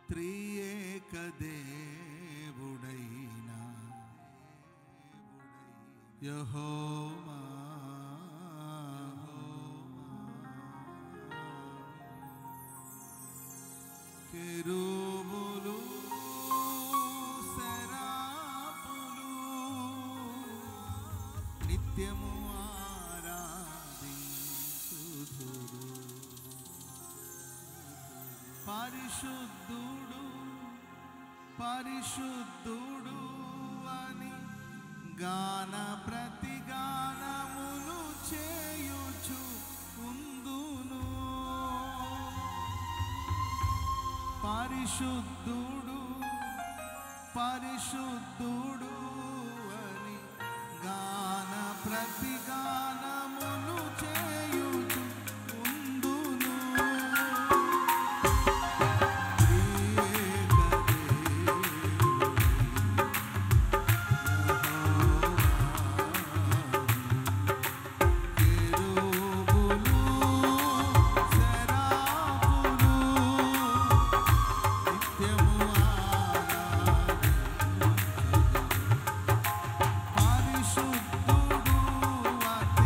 త్రియేక దేవుడైనా యహోవా కెరూబులు శరాపులు నిత్యము ఆరాధించుదురు పరిశుద్ధుడు పరిశుద్ధుడు అని గాన ప్రతిగానములు చేయుచు ఉందును పరిశుద్ధుడు పరిశుద్ధుడు అని గాన ప్రతిగానములు చేయుచు ఉందును పరిశుద్ధుడు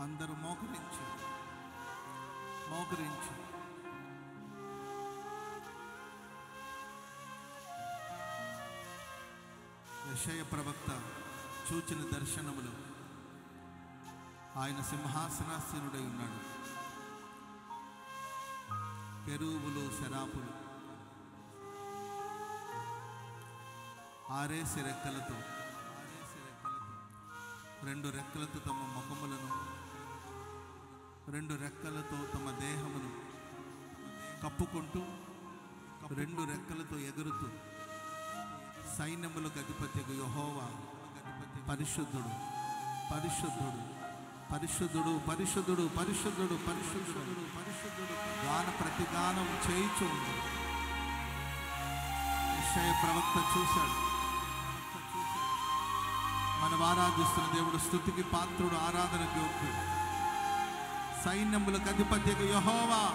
అందరూ మోకరించి మోకరించి యశయ ప్రవక్త చూచిన దర్శనములు ఆయన సింహాసనాసీనుడై ఉన్నాడు కెరూబులు శరాపులు ఆరేసి రెక్కలతో ఆరేసి రెక్కలతో రెండు రెక్కలతో తమ ముఖములను రెండు రెక్కలతో తమ దేహమును కప్పుకుంటూ రెండు రెక్కలతో ఎగురుతూ సైన్యములకు అధిపతికి యహోవా పరిశుద్ధుడు పరిశుద్ధుడు పరిశుద్ధుడు పరిశుద్ధుడు పరిశుద్ధుడు పరిశుద్ధుడు పరిశుద్ధుడు గాన ప్రతిగానం చేయిచు ఉంది యెషయా ప్రవక్త చూశాడు మనం ఆరాధిస్తున్న దేవుడు స్థుతికి పాత్రుడు ఆరాధనకు యోగ్యుడు సైన్యములకు అధిపతికి యహోవా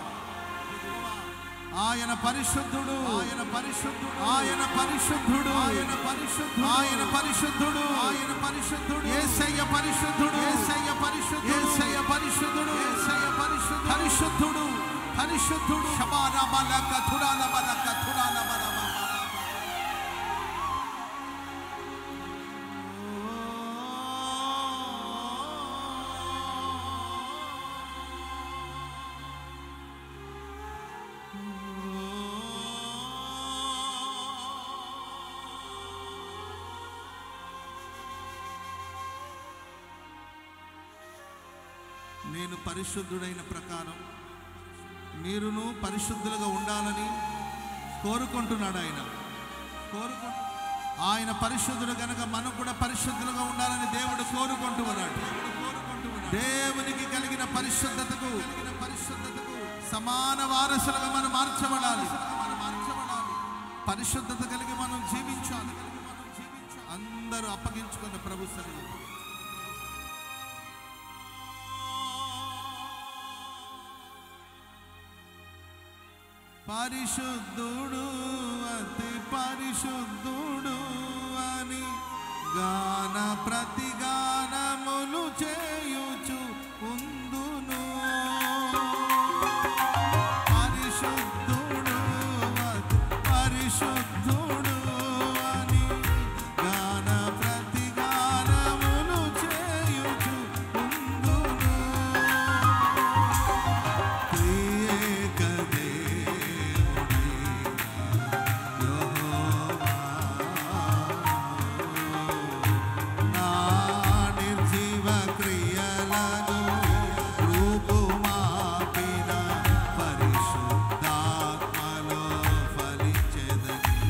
ఆయన పరిశుద్ధుడు ఆయన పరిశుద్ధుడు ఆయన పరిశుద్ధుడు ఆయన పరిశుద్ధుడు ఆయన పరిశుద్ధుడు ఆయన పరిశుద్ధుడు యేసయ్య పరిశుద్ధుడు యేసయ్య పరిశుద్ధుడు యేసయ్య పరిశుద్ధుడు యేసయ్య పరిశుద్ధుడు పరిశుద్ధుడు పరిశుద్ధుడు శబాన బల కథురాల బల కథురాల బల నేను పరిశుద్ధుడైన ప్రకారం మీరును పరిశుద్ధులుగా ఉండాలని కోరుకుంటున్నాడు ఆయన కోరుకుంటు ఆయన పరిశుద్ధుడు కనుక మనం కూడా పరిశుద్ధులుగా ఉండాలని దేవుడు కోరుకుంటూ ఉన్నాడు దేవునికి కలిగిన పరిశుద్ధతకు పరిశుద్ధతకు సమాన వారసులుగా మనం మార్చబడాలి మనం మార్చబడాలి పరిశుద్ధత కలిగి మనం జీవించాలి అందరూ అప్పగించుకున్న ప్రభు సన్నిధిలో పరిశుద్ధుడు అతి పరిశుద్ధుడు అని గాన ప్రతిగానములు చేయుచు ఉందును పరిశుద్ధుడు అతి పరిశుద్ధుడు అని గాన ప్రతిగానములు చేయుచు ఉందును త్రియేక దేవుడైన యెహోవా, నా నిర్జీవ క్రియలను రూపుమాపిన పరిశుద్ధాత్మలో ఫలించెదగి.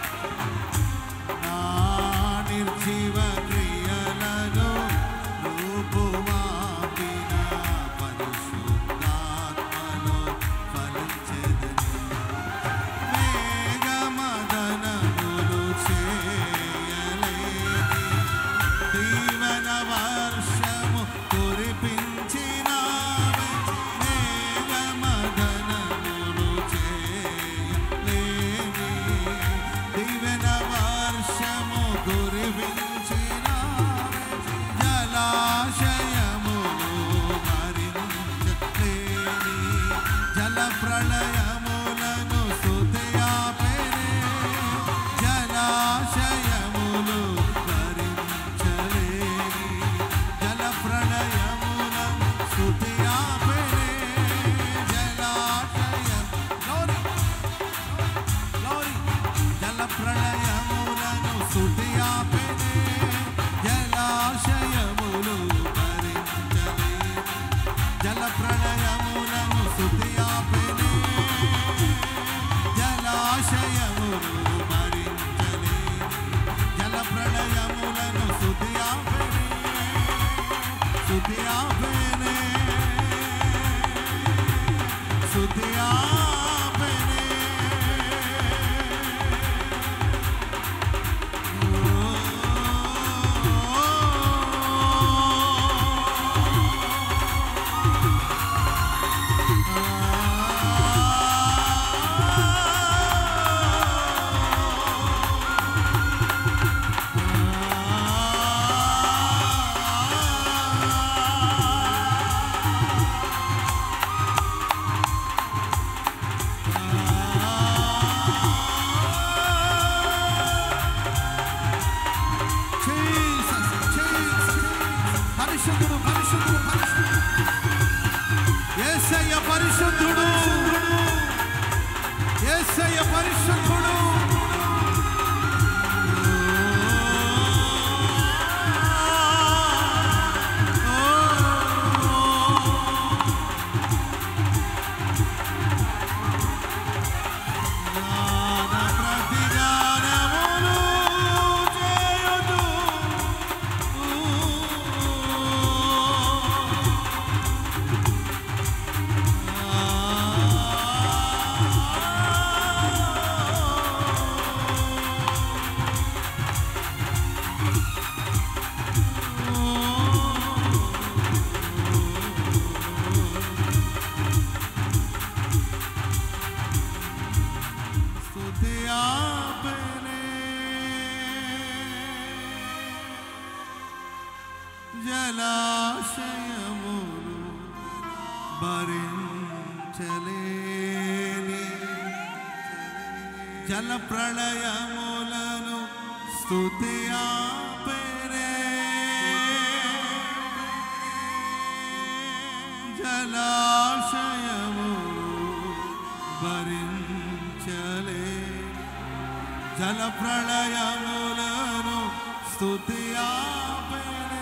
నా నిర్జీవ క్రియలను రూపుమాపిన పరిశుద్ధాత్మలో ఫలించెదగి. మేఘమదనములు చేయలేని దీవెన వర్షము కురిపించినావే. మేఘమదనములు చేయలేని దీవెన వర్షము కురిపించినావే. జలాశయములు భరించలేని జల ప్రళయములను సుతయాపెనే జలాశయములు భరించలేని జల ప్రళయములను సుతయాపెనే జలాశయం Glory. Glory. జల ప్రళయములను సుతయాపెనే జలాశయములు భరించలేని జల ప్రళయములను సుతియాపెనే జలాశయములు భరించలేని జల ప్రళయములను సుతియాపెనే సుతియాపెనే సుతియాపెనే ఆ పరిశుద్ధుడు పరిశుద్ధుడు పరిశుద్ధుడు యేసయ్య పరిశుద్ధుడు యేసయ్య పరిశుద్ధుడు జ్ఞాన ప్రతిజ్ఞానములు చేయుచు స్తుతి ఆపనే జలాశయములు భరించలేని జల ప్రళయములను స్తుతి ఆపనే జలాశయములు భరించలే జల ప్రళయములను స్తుతి ఆపనే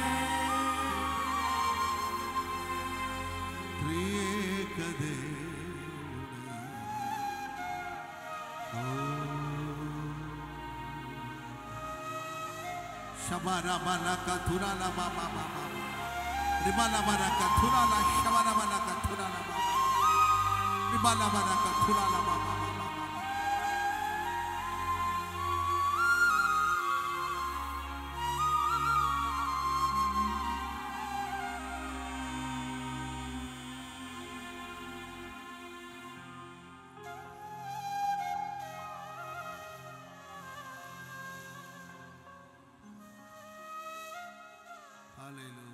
త్రియేక దేవుడై. ఓ. శబర మనక తురాల బాబా బాబా రిమల మనక తురాల శవన మనక తురాల బాబా రిమల మనక తురాల బాబా బాబా హల్లెలూయా